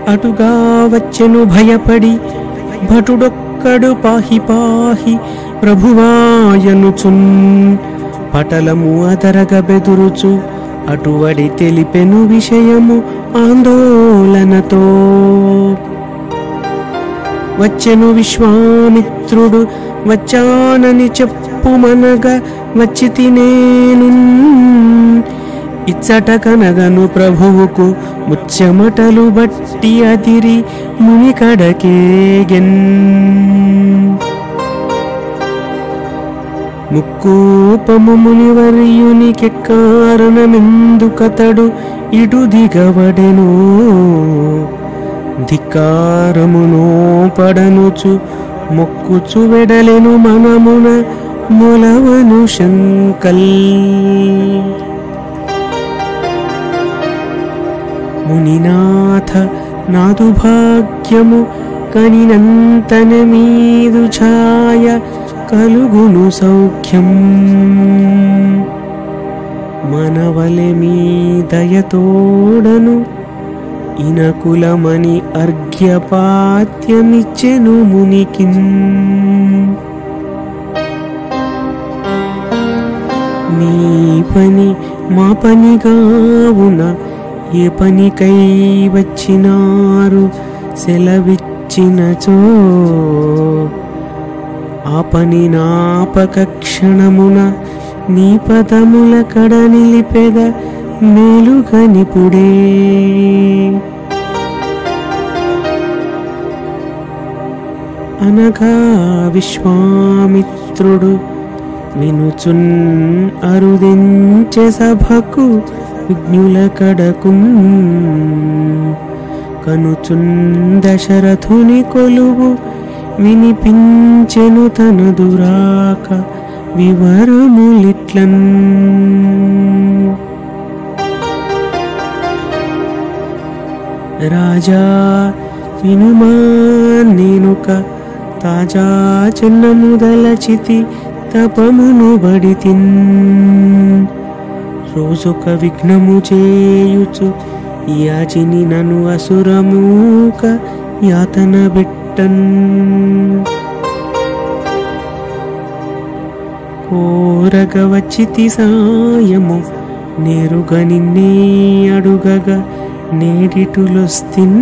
అటుగా వచ్చెను భయపడి భటుడొక్కడు పాహి పాహి ప్రభువాయనుచున్ పటలము అదరగ బెదురుచు అటువడి తెలిపెను విషయము ఆందోళనతో వచ్చెను విశ్వామిత్రుడు వచ్చానని చెప్పుమనగా వచ్చి తినేను ఇచ్చట కనగను ప్రభువుకు ముచ్చమటలు బట్టి అదిరి మునికడకేగెన్ ముక్కోపము మునివర్యునికి కారణమెందుకతడు ఇటు దిగవడెను ధిక్కారమునో పడనుచు మొక్కుచు వెడలెను మనమున మొలవను శంకల్ మునినాథ నాదు భాగ్యము కనినంతన మీదు ఛాయ కలుగును సౌఖ్యం మనవలె మీ దయతోడను ఇనకులమని అర్ఘ్యపాత్యమిచ్చెను మునికిన్ మీ పని మా పనిగావున ఏ పనికై వచ్చినారు సెలవిచ్చినచో ఆ పని నాపక క్షణమున నీ పదముల కడ నిలిపెద మేలుగనిపుడే అనగా విశ్వామిత్రుడు వినుచున్ అరుదించె సభకు విజ్ఞుల కడకున్ కనుచున్ దశరథుని కొలువు వినిపించెను తన దురాక వివరములిట్లన్ రాజా వినుమా నేనుక తాజా చిన్న ముదలచితి తపమును బడితిన్ రోజొక విఘ్నము చేయుచు యాచిని నను అసురమూక యాతన బిట్టన్ కోరగ వచ్చితి సాయము నేరుగా నిన్నే అడుగగా నేడిటులొస్తిన్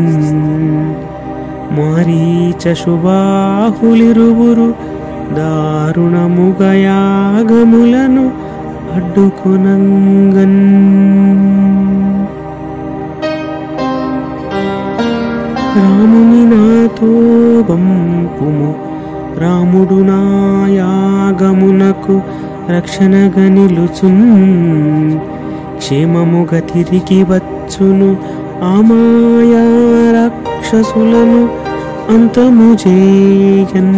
మారీచ శుభాహులిరువురు దారుణముగయాగములను అడ్డుకునంగన్ రాముని నాతో వంపుము రాముడు నాయాగమునకు రక్షణగా నిలుచున్ క్షేమముగా తిరిగి వచ్చును ఆమాయా రాక్షసులను అంతము చేయన్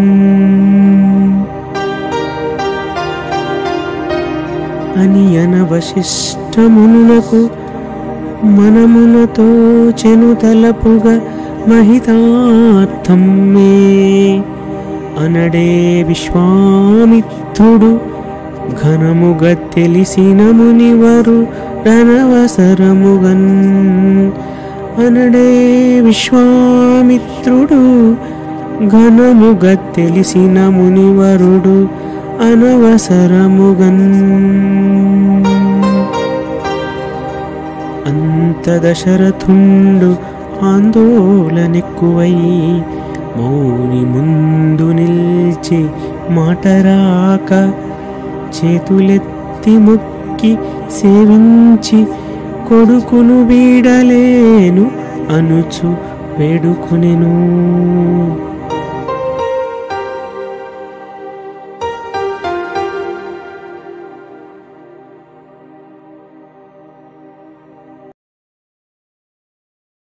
అని అనవశిష్టమునకు మనమునతో చెను తలపుగా మహితార్థం మే అనడే విశ్వామిత్రుడు ఘనముగా తెలిసిన మునివరు రణవసరముగన్ అనడే విశ్వామిత్రుడు ఘనముగా తెలిసిన మునివరుడు అనవసరముగన్ అంత దశరథుండు ఆందోళనెక్కువై మౌని ముందు నిల్చి మాటరాక చేతులెత్తి మొక్కి సేవించి కొడుకును వీడలేను అనుచు వేడుకునెను